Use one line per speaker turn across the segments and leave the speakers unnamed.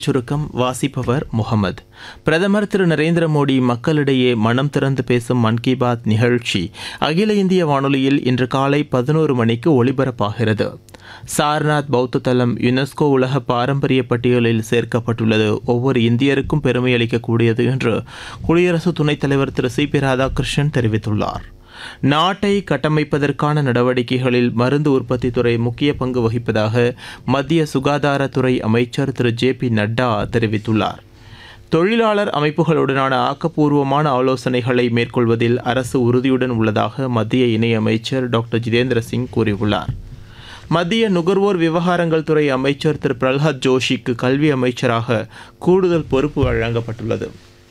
சுருக்கம் வாசிப்பவர் முகமது பிரதமர் திரு நரேந்திர மோடி மக்களிடையே மனம் திறந்து பேசும் மன் கி பாத் நிகழ்ச்சி அகில இந்திய வானொலியில் இன்று காலை பதினோரு மணிக்கு ஒலிபரப்பாகிறது சாரநாத் பௌத்த தலம் யுனெஸ்கோ உலக பாரம்பரிய பட்டியலில் சேர்க்கப்பட்டுள்ளது ஒவ்வொரு இந்தியருக்கும் பெருமை அளிக்கக்கூடியது என்று குடியரசு துணைத் தலைவர் திரு சி பி ராதாகிருஷ்ணன் தெரிவித்துள்ளார் நாட்டை கட்டமைப்பதற்கான நடவடிக்கைகளில் மருந்து உற்பத்தித் துறை முக்கிய பங்கு வகிப்பதாக மத்திய சுகாதாரத்துறை அமைச்சர் திரு ஜே பி நட்டா தெரிவித்துள்ளார் தொழிலாளர் அமைப்புகளுடனான ஆக்கப்பூர்வமான ஆலோசனைகளை மேற்கொள்வதில் அரசு உறுதியுடன் உள்ளதாக மத்திய இணையமைச்சர் டாக்டர் ஜிதேந்திர சிங் கூறியுள்ளார் மத்திய நுகர்வோர் விவகாரங்கள் துறை அமைச்சர் திரு பிரல்ஹாத் ஜோஷிக்கு கல்வி அமைச்சராக கூடுதல் பொறுப்பு வழங்கப்பட்டுள்ளது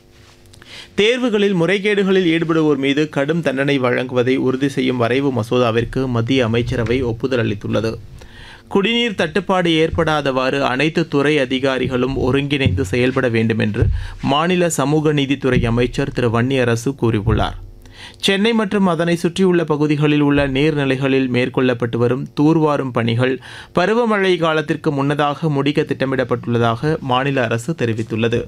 தேர்வுகளில் முறைகேடுகளில் ஈடுபடுவோர் மீது கடும் தண்டனை வழங்குவதை உறுதி செய்யும் வரைவு மசோதாவிற்கு மத்திய அமைச்சரவை ஒப்புதல் அளித்துள்ளது குடிநீர் தட்டுப்பாடு ஏற்படாதவாறு அனைத்து துறை அதிகாரிகளும் ஒருங்கிணைந்து செயல்பட வேண்டும் என்று மாநில சமூக நீதித்துறை அமைச்சர் திரு வன்னியரசு கூறியுள்ளார் சென்னை மற்றும் அதனை சுற்றியுள்ள பகுதிகளில் உள்ள நீர்நிலைகளில் மேற்கொள்ளப்பட்டு வரும் தூர்வாரும் பணிகள் பருவமழை காலத்திற்கு முன்னதாக முடிக்க திட்டமிடப்பட்டுள்ளதாக மாநில அரசு தெரிவித்துள்ளது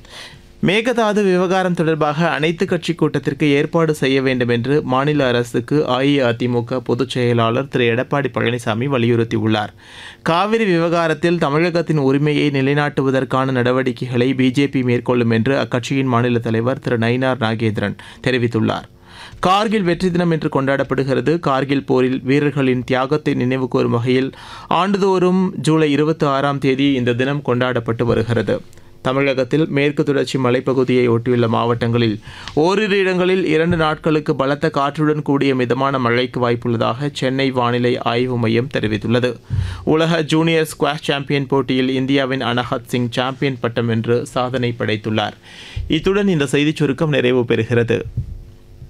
மேகதாது விவகாரம் தொடர்பாக அனைத்து கட்சி கூட்டத்திற்கு ஏற்பாடு செய்ய வேண்டும் என்று மாநில அரசுக்கு அஇஅதிமுக பொதுச் செயலாளர் திரு எடப்பாடி பழனிசாமி வலியுறுத்தியுள்ளார் காவிரி விவகாரத்தில் தமிழகத்தின் உரிமையை நிலைநாட்டுவதற்கான நடவடிக்கைகளை பிஜேபி மேற்கொள்ளும் என்று அக்கட்சியின் மாநில தலைவர் திரு நயினார் நாகேந்திரன் தெரிவித்துள்ளார் கார்கில் வெற்றி தினம் என்று கொண்டாடப்படுகிறது கார்கில் போரில் வீரர்களின் தியாகத்தை நினைவு கூறும் வகையில் ஆண்டுதோறும் ஜூலை இருபத்தி ஆறாம் தேதி இந்த தினம் கொண்டாடப்பட்டு வருகிறது தமிழகத்தில் மேற்கு தொடர்ச்சி மலைப்பகுதியை ஒட்டியுள்ள மாவட்டங்களில் ஓரிரு இடங்களில் இரண்டு நாட்களுக்கு பலத்த காற்றுடன் கூடிய மிதமான மழைக்கு வாய்ப்புள்ளதாக சென்னை வானிலை ஆய்வு மையம் தெரிவித்துள்ளது உலக ஜூனியர் ஸ்குவாஷ் சாம்பியன் போட்டியில் இந்தியாவின் அனஹத் சிங் சாம்பியன் பட்டம் வென்று சாதனை படைத்துள்ளார் இத்துடன் இந்த செய்திச் சுருக்கம் நிறைவு பெறுகிறது